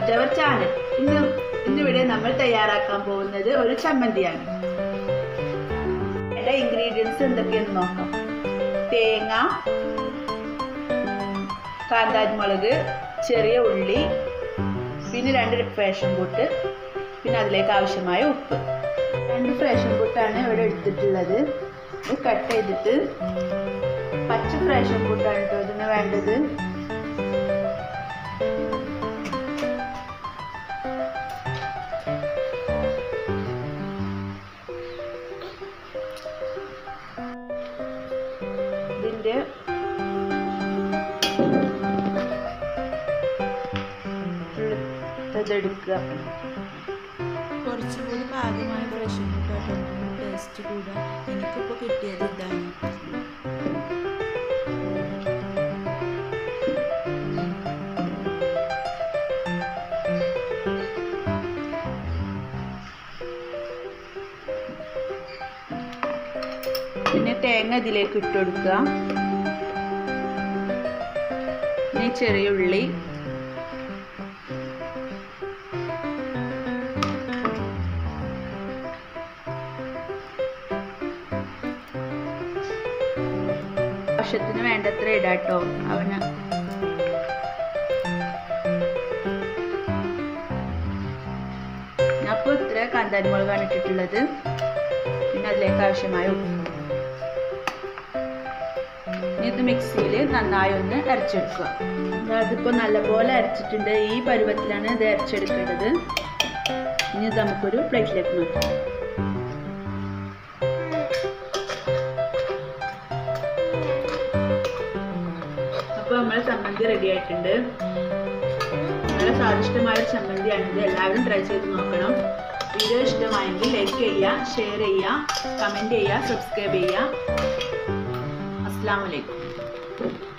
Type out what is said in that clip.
to our channel ഇന്ന് ഇന്നിവിടെ നമ്മൾ തയ്യാറാക്കാൻ പോകുന്നത് ഒരു ചമ്മന്തിയാണ് എല്ലാ ഇൻഗ്രീഡിയൻസ് എന്തൊക്കെയെന്ന് നോക്കാം തേങ്ങ കാന്താരിമുളക് ചെറിയ ഉള്ളി പിന്നെ രണ്ട് ഫാഷൻ കൂട്ട് പിന്നെ അതിലേക്ക് ആവശ്യമായ ഉപ്പ് രണ്ട് ഫാഷൻ കൂട്ടാണ് ഇവിടെ എടുത്തിട്ടുള്ളത് ഇത് കട്ട് ചെയ്തിട്ട് പച്ച ഫാഷൻ കൂട്ടാണ് കേട്ടോ ഇതിന് വേണ്ടത് ഇതിൻ്റെ ഇതെടുക്കുക കുറച്ചുകൂടി പാകമായ പ്രഷർ കുക്കർ ടേസ്റ്റ് കൂടാൻ എനിക്കിപ്പോൾ കിട്ടിയത് ഇതാണ് പിന്നെ തേങ്ങ ഇതിലേക്ക് ഇട്ട് കൊടുക്കുക പിന്നെ ചെറിയ ഉള്ളി ആവശ്യത്തിന് വേണ്ടത്ര ഇടാട്ടോ അവന് അപ്പോൾ ഇത്ര കാന്താരിമുളകാണ് ഇട്ടിട്ടുള്ളത് പിന്നെ അതിലേക്ക് ആവശ്യമായ ഉപ്പ് ഇനി ഇത് മിക്സിയിൽ നന്നായി ഒന്ന് അരച്ചെടുക്കുക അതിപ്പോൾ നല്ലപോലെ അരച്ചിട്ടുണ്ട് ഈ പരുവത്തിലാണ് ഇത് അരച്ചെടുക്കേണ്ടത് ഇനി ഇത് നമുക്കൊരു പ്ലേറ്റിലേക്ക് മാറ്റാം അപ്പോൾ നമ്മൾ ചമ്മന്തി റെഡി ആയിട്ടുണ്ട് വളരെ സ്വാദിഷ്ടമായ ഒരു ചമ്മന്തിയാണിത് എല്ലാവരും ട്രൈ ചെയ്ത് നോക്കണം വീഡിയോ ഇഷ്ടമായെങ്കിൽ ലൈക്ക് ചെയ്യുക ഷെയർ ചെയ്യുക കമൻറ്റ് ചെയ്യുക സബ്സ്ക്രൈബ് ചെയ്യുക അസ്സാം വലൈക്കും